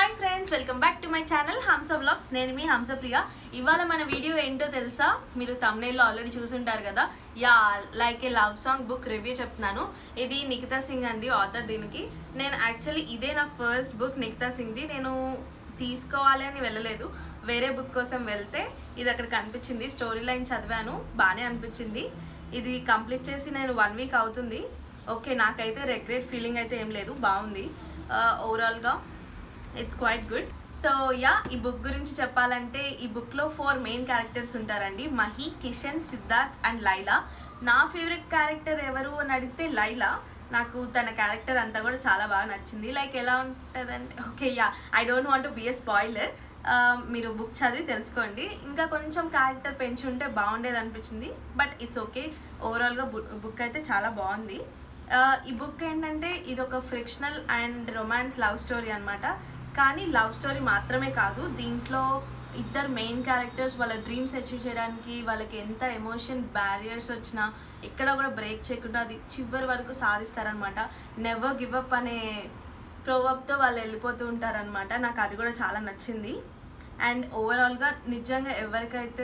hi friends welcome back to my channel Hamsa vlogs నేను మీ హంస ప్రియ ఇవాళ మన వీడియో ఏంటో తెలుసా మీరు తమ్నేల్లో ఆల్రెడీ చూసుంటారు కదా yeah like a love song book review చెప్తున్నాను ఇది నిఖితా సింగ్ అండి ఆథర్ దీనికి నేను యాక్చువల్లీ ఇదే నా ఫస్ట్ బుక్ నిఖితా సింగ్ది నేను తీసుకోవాలి అని వెళ్ళలేదు వేరే బుక్ కోసం వెళ్తే ఇది అక్కడ కనిపించింది స్టోరీ లైన్ చదివాను బాగానే అనిపించింది ఇది కంప్లీట్ చేసి నేను వన్ వీక్ అవుతుంది ఓకే నాకైతే రిగ్రెట్ ఫీలింగ్ అయితే ఏం లేదు బాగుంది ఓవరాల్గా it's quite good so yeah ఈ బుక్ గురించి చెప్పాలంటే ఈ బుక్లో ఫోర్ మెయిన్ క్యారెక్టర్స్ ఉంటారండి మహి కిషన్ సిద్ధార్థ్ అండ్ లైలా నా ఫేవరెట్ క్యారెక్టర్ ఎవరు అని అడిగితే లైలా నాకు తన క్యారెక్టర్ అంతా కూడా చాలా బాగా నచ్చింది లైక్ ఎలా ఉంటుందంటే okay yeah I don't want be a spoiler మీరు బుక్ చదివి తెలుసుకోండి ఇంకా కొంచెం క్యారెక్టర్ పెంచి ఉంటే బాగుండేది అనిపించింది బట్ ఇట్స్ ఓకే ఓవరాల్గా బుక్ అయితే చాలా బాగుంది ఆ, ఈ బుక్ ఏంటంటే ఇది ఒక fictional and romance love story అనమాట కానీ లవ్ స్టోరీ మాత్రమే కాదు దీంట్లో ఇద్దరు మెయిన్ క్యారెక్టర్స్ వాళ్ళ డ్రీమ్స్ అచీవ్ చేయడానికి వాళ్ళకి ఎంత ఎమోషన్ బ్యారియర్స్ వచ్చినా ఎక్కడ కూడా బ్రేక్ చేయకుండా అది చివరి వరకు సాధిస్తారనమాట నెవర్ గివ్ అప్ అనే ప్రోవప్తో వాళ్ళు వెళ్ళిపోతూ ఉంటారనమాట నాకు అది కూడా చాలా నచ్చింది అండ్ ఓవరాల్గా నిజంగా ఎవరికైతే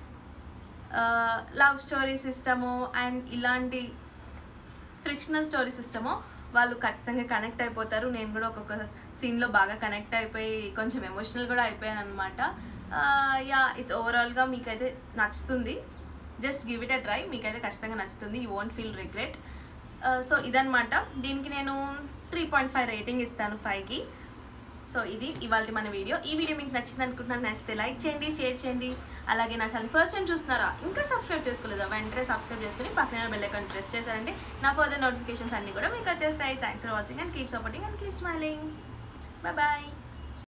లవ్ స్టోరీస్ ఇష్టమో అండ్ ఇలాంటి ఫ్రిక్షనల్ స్టోరీ సిస్టమో వాళ్ళు ఖచ్చితంగా కనెక్ట్ అయిపోతారు నేను కూడా ఒక్కొక్క సీన్లో బాగా కనెక్ట్ అయిపోయి కొంచెం ఎమోషనల్ కూడా అయిపోయాను అనమాట యా ఇట్స్ ఓవరాల్గా మీకైతే నచ్చుతుంది just give it a try మీకైతే ఖచ్చితంగా నచ్చుతుంది you won't feel regret so ఇదనమాట దీనికి నేను త్రీ పాయింట్ ఫైవ్ రేటింగ్ ఇస్తాను ఫైవ్కి సో ఇది ఇవాళ మన వీడియో ఈ వీడియో మీకు నచ్చింది అనుకుంటున్నాను నచ్చితే లైక్ చేయండి షేర్ చేయండి అలాగే నా ఛానల్ ఫస్ట్ టైం చూస్తున్నారా ఇంకా సబ్స్క్రైబ్ చేసుకోలేదా వెంటనే సబ్స్క్రైబ్ చేసుకుని పక్కన బెల్ ఐకాన్ ప్రెస్ చేశారంటే నా ఫర్దర్ నోటిఫికేషన్స్ అన్ని కూడా మీకు వచ్చేస్తాయి thanks for watching and keep supporting and keep smiling bye bye